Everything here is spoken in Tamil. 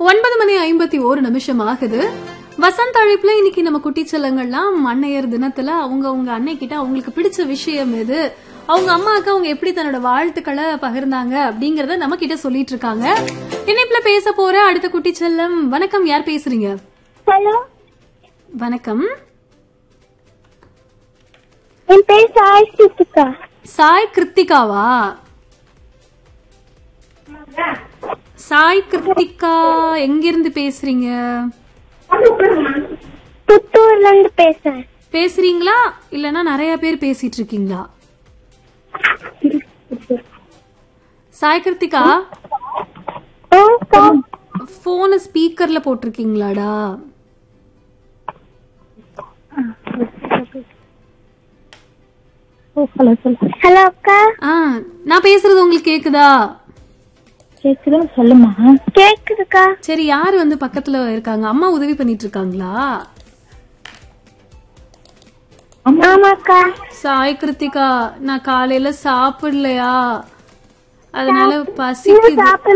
ஒன்பது மணி ஐம்பத்தி ஒரு நிமிஷம் ஆகுது வசந்த் அழைப்புல இன்னைக்கு நம்ம குட்டி செல்லங்கள்லாம் அன்னையர் தினத்துல அவங்க அவங்க அன்னை கிட்ட அவங்களுக்கு பிடிச்ச விஷயம் எது அவங்க அம்மாவுக்கு அவங்க எப்படி தன்னோட வாழ்த்துக்களை பகிர்ந்தாங்க அப்படிங்கறத நம்ம கிட்ட சொல்லிட்டு இருக்காங்க இணைப்புல பேச போற அடுத்த குட்டி செல்லம் வணக்கம் யார் பேசுறீங்க ஹலோ வணக்கம் என் பேர் சாய் சித்துக்கா சாய் கிருத்திகாவா சாய் கிருத்திகா எங்கிருந்து பேசுறீங்க புத்தூர்ல இருந்து பேசுறேன் பேசுறீங்களா இல்லனா நிறைய பேர் பேசிட்டு இருக்கீங்களா சாய் கிருத்திகா போன ஸ்பீக்கர்ல போட்டிருக்கீங்களாடா ஹலோ அக்கா ஆ நான் பேசுறது உங்களுக்கு கேக்குதா கேக்குதா சொல்லுமா கேக்குதுக்கா சரி யாரு வந்து பக்கத்துல இருக்காங்க அம்மா உதவி பண்ணிட்டு இருக்காங்களா ஆமாக்கா சாய் கிருத்திகா நான் காலையில சாப்பிடலையா அதனால பசிக்குது சாப்பிட